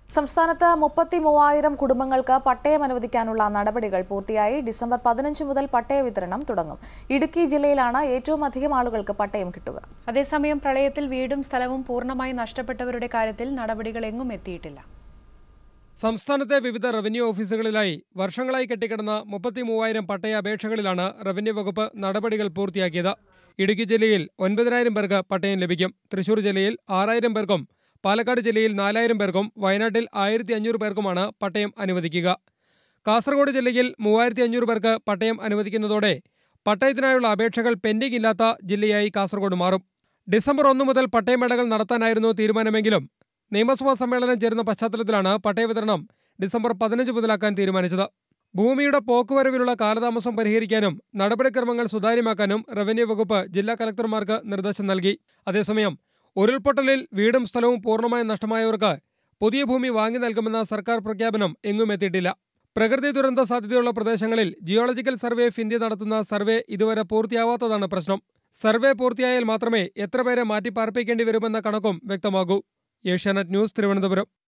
സംസ്ഥാനത്ത് മുപ്പത്തി മൂവായിരം കുടുംബങ്ങൾക്ക് പട്ടയം അനുവദിക്കാനുള്ള നടപടികൾ പൂർത്തിയായി ഡിസംബർ പതിനഞ്ച് മുതൽ പട്ടയ വിതരണം തുടങ്ങും ഇടുക്കി ജില്ലയിലാണ് ഏറ്റവും അധികം ആളുകൾക്ക് പട്ടയം കിട്ടുക അതേസമയം പ്രളയത്തിൽ വീടും സ്ഥലവും പൂർണ്ണമായി നഷ്ടപ്പെട്ടവരുടെ കാര്യത്തിൽ നടപടികൾ എങ്ങും എത്തിയിട്ടില്ല സംസ്ഥാനത്തെ വിവിധ റവന്യൂ ഓഫീസുകളിലായി വർഷങ്ങളായി കെട്ടിക്കിടന്ന മുപ്പത്തി മൂവായിരം പട്ടയ അപേക്ഷകളിലാണ് റവന്യൂ വകുപ്പ് നടപടികൾ പൂർത്തിയാക്കിയത് ഇടുക്കി ജില്ലയിൽ ഒൻപതിനായിരം പേർക്ക് പട്ടയം ലഭിക്കും തൃശൂർ ജില്ലയിൽ ആറായിരം പേർക്കും പാലക്കാട് ജില്ലയിൽ നാലായിരം പേർക്കും വയനാട്ടിൽ ആയിരത്തി അഞ്ഞൂറ് പേർക്കുമാണ് പട്ടയം അനുവദിക്കുക കാസർഗോഡ് ജില്ലയിൽ മൂവായിരത്തി അഞ്ഞൂറ് പേർക്ക് പട്ടയം അനുവദിക്കുന്നതോടെ പട്ടയത്തിനായുള്ള അപേക്ഷകൾ പെൻഡിംഗ് ഇല്ലാത്ത ജില്ലയായി കാസർഗോഡ് മാറും ഡിസംബർ ഒന്ന് മുതൽ പട്ടയമേളകൾ നടത്താനായിരുന്നു തീരുമാനമെങ്കിലും നിയമസഭാ സമ്മേളനം ചേരുന്ന പശ്ചാത്തലത്തിലാണ് പട്ടയ വിതരണം ഡിസംബർ പതിനഞ്ച് മുതലാക്കാൻ തീരുമാനിച്ചത് ഭൂമിയുടെ പോക്കുവരവിലുള്ള കാലതാമസം പരിഹരിക്കാനും നടപടിക്രമങ്ങൾ സുതാര്യമാക്കാനും റവന്യൂ വകുപ്പ് ജില്ലാ കലക്ടർമാർക്ക് നിർദ്ദേശം നൽകി അതേസമയം ഉരുൾപൊട്ടലിൽ വീടും സ്ഥലവും പൂർണ്ണമായും നഷ്ടമായവർക്ക് പുതിയ ഭൂമി വാങ്ങി നൽകുമെന്ന സർക്കാർ പ്രഖ്യാപനം എങ്ങും എത്തിയിട്ടില്ല പ്രകൃതി ദുരന്ത സാധ്യതയുള്ള പ്രദേശങ്ങളിൽ ജിയോളജിക്കൽ സർവേ ഓഫ് ഇന്ത്യ നടത്തുന്ന സർവേ ഇതുവരെ പൂർത്തിയാവാത്തതാണ് പ്രശ്നം സർവേ പൂർത്തിയായാൽ മാത്രമേ എത്ര പേരെ മാറ്റിപ്പാർപ്പിക്കേണ്ടി വരുമെന്ന കണക്കും വ്യക്തമാകൂ ഏഷ്യാനെറ്റ് ന്യൂസ് തിരുവനന്തപുരം